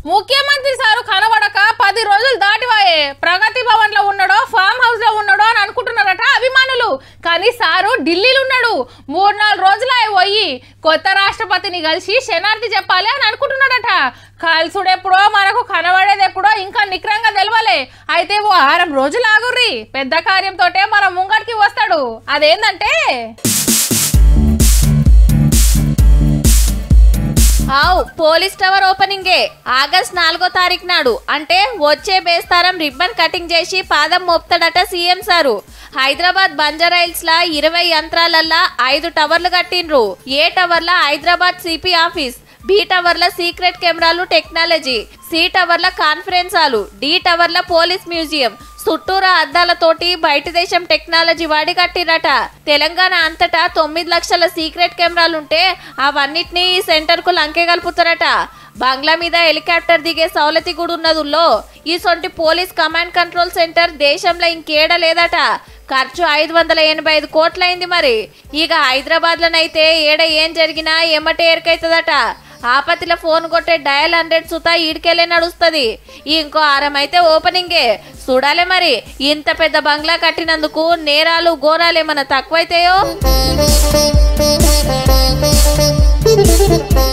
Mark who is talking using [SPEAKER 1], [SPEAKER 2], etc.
[SPEAKER 1] ముఖ్యమంత్రి సారు కనబడక పది రోజులు దాటివాయే ప్రగతి భవన్ లో ఉన్నాడో ఫామ్ హౌస్ లో ఉన్నాడో అని అనుకుంటున్నారట అభిమానులు కానీ సారు ఢిల్లీలో ఉన్నాడు మూడు నాలుగు రోజులు అయి పోయి కొత్త రాష్ట్రపతిని కలిసి శనార్థి చెప్పాలి అని అనుకుంటున్నాడట కలుసుడు ఎప్పుడో మనకు కనబడేది ఎప్పుడో ఇంకా నిక్రంగా తెలవలే అయితే ఓ వారం రోజులు ఆగుర్రి పెద్ద కార్యంతో మన ముంగడికి వస్తాడు అదేంటంటే
[SPEAKER 2] ఆవ్ పోలీస్ టవర్ ఓపెనింగే ఆగస్ట్ నాలుగో తారీఖు నాడు అంటే వచ్చే బేస్తారం రిబ్బన్ కటింగ్ చేసి పాదం మోపుతాడట సీఎం సారు హైదరాబాద్ బంజారాయిల్స్ లా ఇరవై యంత్రాలల్లా ఐదు టవర్లు కట్టిండ్రు ఏ టవర్ల హైదరాబాద్ సిపి ఆఫీస్ బి టవర్ల సీక్రెట్ కెమెరాలు టెక్నాలజీ సి టవర్ల కాన్ఫరెన్స్ హాలు డి టవర్ల పోలీస్ మ్యూజియం చుట్టూరా అద్దాలతోటి బయట దేశం టెక్నాలజీ వాడి కట్టిరట తెలంగాణ అంతటా తొమ్మిది లక్షల సీక్రెట్ కెమెరాలుంటే అవన్నిటినీ ఈ సెంటర్ కు లంకే కలుపుతారట బంగ్లా మీద హెలికాప్టర్ దిగే సౌలతి కూడా ఉన్నదుల్లో ఈ సొంటి పోలీస్ కమాండ్ కంట్రోల్ సెంటర్ దేశంలో ఇంకేడ లేదట ఖర్చు ఐదు వందల ఎనభై ఐదు కోట్లయింది మరి ఇక హైదరాబాద్ లోనైతే ఏడ ఏం జరిగినా ఎమ్మటే ఏరికైతుందట ఆపత్తిలో ఫోన్ కొట్టే డయల్ హండ్రెడ్ సుతా ఈడికెళ్ళే నడుస్తుంది ఇంకో ఆరం అయితే ఓపెనింగే చూడాలి మరి ఇంత పెద్ద బంగ్లా కట్టినందుకు నేరాలు ఘోరాలు ఏమన్నా తక్కువైతాయో